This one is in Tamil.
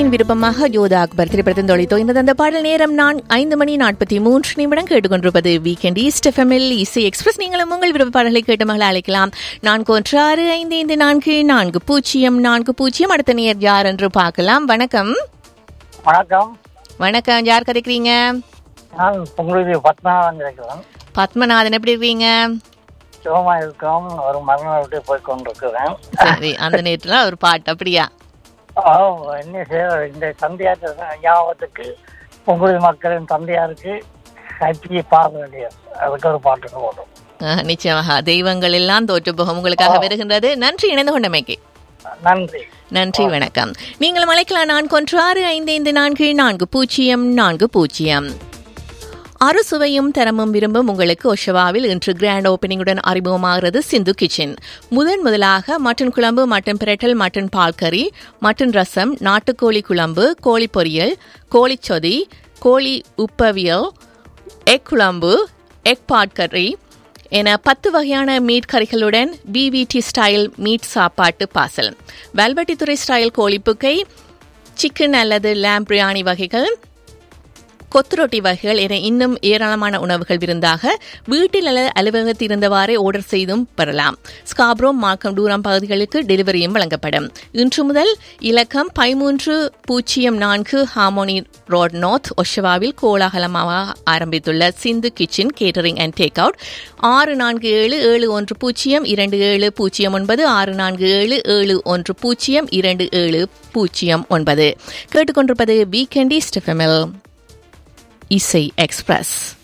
ரஜினியின் விருப்பமாக யோதா அக்பர் திரைப்படத்தின் தொழித்தோ இந்த அந்த பாடல் நேரம் நான் ஐந்து மணி நாற்பத்தி மூன்று நிமிடம் கேட்டுக்கொண்டிருப்பது வீக்கெண்ட் ஈஸ்ட் எஃப்எம்எல் இசை எக்ஸ்பிரஸ் நீங்களும் உங்கள் விருப்ப பாடலை கேட்டு மகளை அழைக்கலாம் நான்கு ஒன்று ஆறு ஐந்து ஐந்து நான்கு நான்கு பூஜ்ஜியம் நான்கு பூஜ்ஜியம் அடுத்த நேர் யார் என்று பார்க்கலாம் வணக்கம் வணக்கம் வணக்கம் யார் கதைக்கிறீங்க நான் பொங்கலுக்கு பத்மநாபன் இருக்கிறேன் பத்மநாதன் எப்படி இருக்கீங்க சுகமா இருக்கோம் ஒரு மரணம் விட்டு போய் கொண்டிருக்கிறேன் சரி அந்த நேரத்துல ஒரு பாட்டு அப்படியா ஆ, என்ன செய்ய இந்த தந்தையார் ஞாபகத்துக்கு பொங்கல் மக்களின் தந்தையாருக்கு ஹாப்பி பாவலியர் அதுக்கு ஒரு பாட்டு போடும் அஹ், நிச்சயமாக தெய்வங்கள் எல்லாம் தோற்று போகும் உங்களுக்காக வருகின்றது நன்றி இணைந்து கொண்டமைக்கு நன்றி நன்றி வணக்கம் நீங்கள் அழைக்கலாம் நான்கு ஒன்று ஆறு ஐந்து ஐந்து நான்கு நான்கு பூஜ்ஜியம் நான்கு பூஜ்ஜியம் அறுசுவையும் தரமும் விரும்பும் உங்களுக்கு ஒஷவாவில் இன்று கிராண்ட் ஓபனிங்குடன் அறிமுகமாகிறது சிந்து கிச்சன் முதன் முதலாக மட்டன் குழம்பு மட்டன் பிரட்டல் மட்டன் பால் கறி மட்டன் ரசம் நாட்டுக்கோழி குழம்பு கோழி பொரியல் கோழிச்சொதி கோழி உப்பவியல் எக் குழம்பு எக் பாட் கறி என பத்து வகையான மீட் கறிகளுடன் பிவிடி ஸ்டைல் மீட் சாப்பாட்டு பாசல் வெல்வெட்டித்துறை ஸ்டைல் கோழிப்புக்கை சிக்கன் அல்லது லேம் பிரியாணி வகைகள் கொத்து ரொட்டி வகைகள் என இன்னும் ஏராளமான உணவுகள் விருந்தாக வீட்டில் அல்லது அலுவலகத்தில் இருந்தவாறே ஆர்டர் செய்தும் பெறலாம் ஸ்காப்ரோ மார்க்கம் டூரம் பகுதிகளுக்கு டெலிவரியும் வழங்கப்படும் இன்று முதல் இலக்கம் பதிமூன்று பூஜ்ஜியம் நான்கு ஹார்மோனி ரோட் நார்த் ஒஷவாவில் கோலாகலமாக ஆரம்பித்துள்ள Sindhu kitchen catering and take out ஆறு நான்கு ஏழு ஏழு ஒன்று பூஜ்ஜியம் இரண்டு ஏழு பூஜ்ஜியம் ஒன்பது ஆறு நான்கு ஏழு ஏழு ஒன்று பூஜ்ஜியம் இரண்டு ஏழு பூஜ்ஜியம் ஒன்பது கேட்டுக்கொண்டிருப்பது வீக்கெண்டி ஸ்டெஃபெமில் இசை எக்ஸ்பிரஸ்